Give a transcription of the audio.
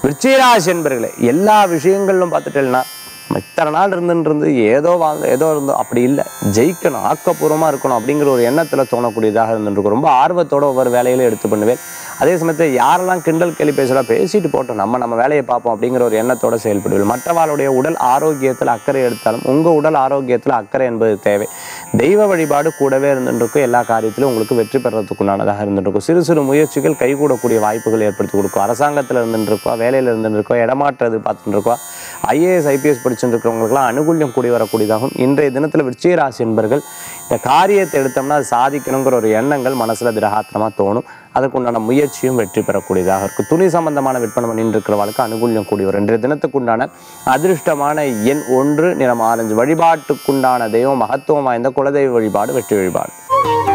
விருச்சிகராசி என்பர்களே எல்லா விஷயங்களிலும் பார்த்துட்டேன்னா நம்ம இத்தனை நாள் இருந்துன்னு இருந்து ஏதோ வாழ்ந்த ஏதோ இருந்தோம் அப்படி இல்லை ஜெயிக்கணும் ஆக்கப்பூர்வமாக இருக்கணும் அப்படிங்கிற ஒரு எண்ணத்தில் தோணக்கூடியதாக இருந்துருக்கும் ரொம்ப ஆர்வத்தோட ஒவ்வொரு வேலையிலும் எடுத்து பண்ணுவேன் அதே சமயத்தில் யாரெல்லாம் கிண்டல் கேலி பேசல பேசிட்டு போட்டோம் நம்ம நம்ம வேலையை பார்ப்போம் அப்படிங்கிற ஒரு எண்ணத்தோட செயல்படுவீர்கள் மற்றவாளுடைய உடல் ஆரோக்கியத்தில் அக்கறை எடுத்தாலும் உங்கள் உடல் ஆரோக்கியத்தில் அக்கறை என்பது தேவை தெய்வ வழிபாடு கூடவே இருந்துருக்கும் எல்லா காரியத்திலும் உங்களுக்கு வெற்றி பெறத்துக்குண்டானதாக இருந்துருக்கும் சிறு சிறு முயற்சிகள் கைகூடக்கூடிய வாய்ப்புகள் ஏற்படுத்தி கொடுக்கும் அரசாங்கத்தில் இருந்துருக்கோம் வேலையில் இருந்துருக்கோம் இடமாற்றது பார்த்துட்டு இருக்கோம் ஐஏஎஸ் ஐபிஎஸ் படிச்சுட்டு இருக்கிறவங்களுக்குலாம் அனுகூல்யம் கூடி வரக்கூடியதாகும் இன்றைய தினத்தில் விருச்சிக ராசி என்பர்கள் இந்த காரியத்தை எடுத்தோம்னா அது சாதிக்கணுங்கிற ஒரு எண்ணங்கள் மனசில் திரகாத்திரமாக தோணும் அதுக்குண்டான முயற்சியும் வெற்றி பெறக்கூடியதாக இருக்கும் துணி சம்பந்தமான விற்பனை பண்ணிட்டு இருக்கிறவங்களுக்கு அனுகூல்யம் கூடி வரும் இன்றைய தினத்துக்குண்டான அதிர்ஷ்டமான எண் ஒன்று நிறம் ஆரஞ்சு வழிபாட்டுக்குண்டான தெய்வம் மகத்துவம் வாய்ந்த குலதெய்வ வழிபாடு வெற்றி வழிபாடு